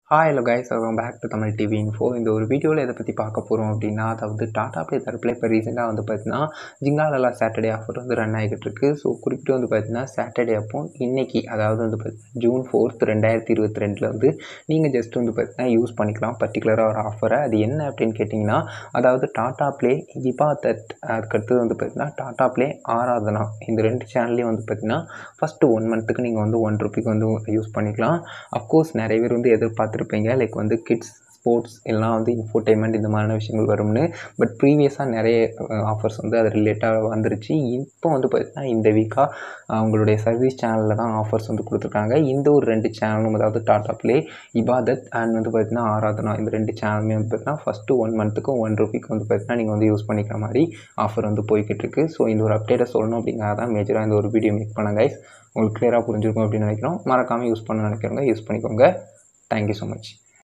hi hello guys welcome back to Tamil TV info இந்த ஒரு வீடியோவில் எதை பற்றி பார்க்க போகிறோம் அப்படின்னா அதாவது டாடா ப்ளே தரப்பில் இப்போ ரீசெண்டாக வந்து பார்த்தீங்கன்னா ஜிங்காலலா சாட்டர்டே ஆஃபர் வந்து ரன் ஆகிட்டு இருக்கு ஸோ குறிப்பிட்டு வந்து பார்த்தீங்கன்னா சாட்டர்டே அப்போ இன்னைக்கு அதாவது வந்து பார்த்தீங்கன்னா ஜூன் ஃபோர்த் ரெண்டாயிரத்தி இருபத்தி ரெண்டில் வந்து நீங்கள் ஜஸ்ட் வந்து பார்த்தீங்கன்னா யூஸ் பண்ணிக்கலாம் பர்டிகுலராக ஒரு ஆஃபரை அது என்ன அப்படின்னு கேட்டிங்கன்னா அதாவது டாடா ப்ளே இபா தட் அதுக்கடுத்தது வந்து பார்த்தீங்கன்னா டாடா ப்ளே ஆராதனா இந்த ரெண்டு சேனல்லையும் வந்து பார்த்தீங்கன்னா ஃபஸ்ட்டு ஒன் மந்த்துக்கு நீங்கள் வந்து ஒன் ருபிக்கு வந்து யூஸ் பண்ணிக்கலாம் அஃப்கோர்ஸ் நிறைய பேர் வந்து எதிர்பார்த்துருப்பீங்க லைக் வந்து கிட்ஸ் ஸ்போர்ட்ஸ் எல்லாம் வந்து இன்ஃபோர்டைன்மெண்ட் இந்த மாதிரியான விஷயங்கள் வரும்னு பட் ப்ரீவியஸாக நிறைய ஆஃபர்ஸ் வந்து அது ரிலேட்டாக வந்துருச்சு இப்போ வந்து பார்த்தீங்கன்னா இந்த வீக்காக அவங்களுடைய சர்வீஸ் சேனலில் தான் ஆஃபர்ஸ் வந்து கொடுத்துருக்காங்க இந்த ஒரு ரெண்டு சேனலும் அதாவது டாடா ப்ளே இபாதத் அண்ட் வந்து பார்த்தீங்கன்னா ஆராதனா இந்த ரெண்டு சேனலுமே வந்து பார்த்தீங்கன்னா ஃபஸ்ட்டு ஒன் மந்த்துக்கும் ஒன் ருபிக்கு வந்து பார்த்தீங்கன்னா நீங்கள் வந்து யூஸ் பண்ணிக்கிற மாதிரி ஆஃபர் வந்து போய்கிட்டு இருக்கு ஸோ இந்த ஒரு அப்டேட்டை சொல்லணும் அப்படிங்கிறத தான் மேஜராக இந்த ஒரு வீடியோ மேக் பண்ண கைஸ் உங்களுக்கு கிளியராக புரிஞ்சிருக்கும் அப்படின்னு நினைக்கிறோம் மறக்காமல் யூஸ் பண்ண நினைக்கிறவங்க யூஸ் பண்ணிக்கோங்க தேங்க்யூ ஸோ மச்